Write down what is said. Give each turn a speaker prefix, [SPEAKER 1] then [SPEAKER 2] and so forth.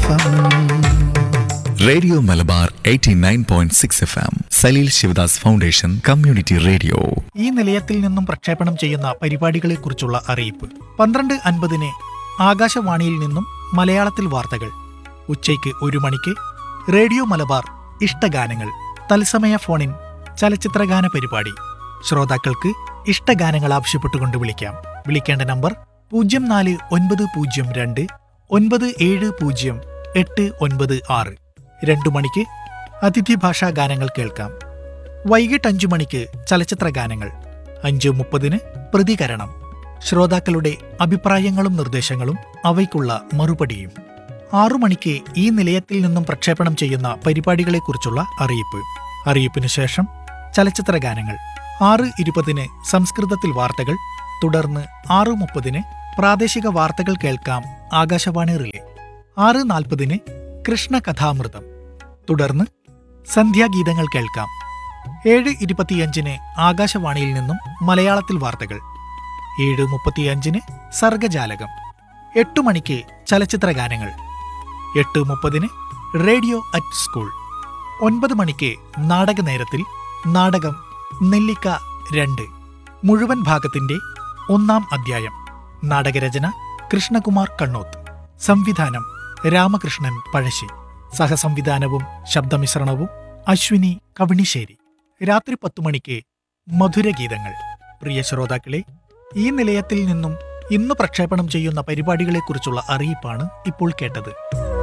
[SPEAKER 1] F
[SPEAKER 2] radio Malabar 89.6 F M Saleel Sivadas foundation community radio
[SPEAKER 3] ഈ നിലയത്തിൽ നിന്നും പ്രക്ഷേപണം ചെയ്യുന്ന പരിപാടികളെക്കുറിച്ചുള്ള അറിയിപ്പ് പന്ത്രണ്ട് അൻപതിന് ആകാശവാണിയിൽ നിന്നും മലയാളത്തിൽ വാർത്തകൾ ഉച്ചയ്ക്ക് ഒരു മണിക്ക് റേഡിയോ മലബാർ ഇഷ്ടഗാനങ്ങൾ തത്സമയ ഫോണിൻ ചലച്ചിത്രഗാന പരിപാടി ശ്രോതാക്കൾക്ക് ഇഷ്ടഗാനങ്ങൾ ആവശ്യപ്പെട്ടുകൊണ്ട് വിളിക്കാം വിളിക്കേണ്ട നമ്പർ പൂജ്യം നാല് ഒൻപത് പൂജ്യം രണ്ട് ഒൻപത് ഏഴ് പൂജ്യം എട്ട് ഒൻപത് ആറ് രണ്ടു മണിക്ക് അതിഥി ഭാഷാ ഗാനങ്ങൾ കേൾക്കാം വൈകിട്ട് അഞ്ചു മണിക്ക് ചലച്ചിത്ര ഗാനങ്ങൾ അഞ്ച് മുപ്പതിന് പ്രതികരണം ശ്രോതാക്കളുടെ അഭിപ്രായങ്ങളും നിർദ്ദേശങ്ങളും അവയ്ക്കുള്ള മറുപടിയും ആറു മണിക്ക് ഈ നിലയത്തിൽ നിന്നും പ്രക്ഷേപണം ചെയ്യുന്ന പരിപാടികളെക്കുറിച്ചുള്ള അറിയിപ്പ് അറിയിപ്പിനു ശേഷം ചലച്ചിത്ര ഗാനങ്ങൾ ആറ് ഇരുപതിന് സംസ്കൃതത്തിൽ വാർത്തകൾ തുടർന്ന് ആറ് മുപ്പതിന് പ്രാദേശിക വാർത്തകൾ കേൾക്കാം ആകാശവാണി റിലേ ആറ് നാൽപ്പതിന് കൃഷ്ണകഥാമൃതം തുടർന്ന് സന്ധ്യാഗീതങ്ങൾ കേൾക്കാം ഏഴ് ഇരുപത്തിയഞ്ചിന് ആകാശവാണിയിൽ നിന്നും മലയാളത്തിൽ വാർത്തകൾ ഏഴ് മുപ്പത്തിയഞ്ചിന് സർഗജാലകം എട്ടു മണിക്ക് ചലച്ചിത്ര ഗാനങ്ങൾ എട്ട് മുപ്പതിന് റേഡിയോ അറ്റ് സ്കൂൾ ഒൻപത് മണിക്ക് നാടക നേരത്തിൽ നാടകം നെല്ലിക്ക രണ്ട് മുഴുവൻ ഭാഗത്തിന്റെ ഒന്നാം അധ്യായം നാടകരചന കൃഷ്ണകുമാർ കണ്ണോത്ത് സംവിധാനം രാമകൃഷ്ണൻ പഴശ്ശി സഹസംവിധാനവും ശബ്ദമിശ്രണവും അശ്വിനി കവിണിശ്ശേരി രാത്രി പത്തു മണിക്ക് മധുരഗീതങ്ങൾ പ്രിയ ശ്രോതാക്കളെ ഈ നിലയത്തിൽ നിന്നും ഇന്ന് പ്രക്ഷേപണം ചെയ്യുന്ന പരിപാടികളെക്കുറിച്ചുള്ള അറിയിപ്പാണ് ഇപ്പോൾ കേട്ടത്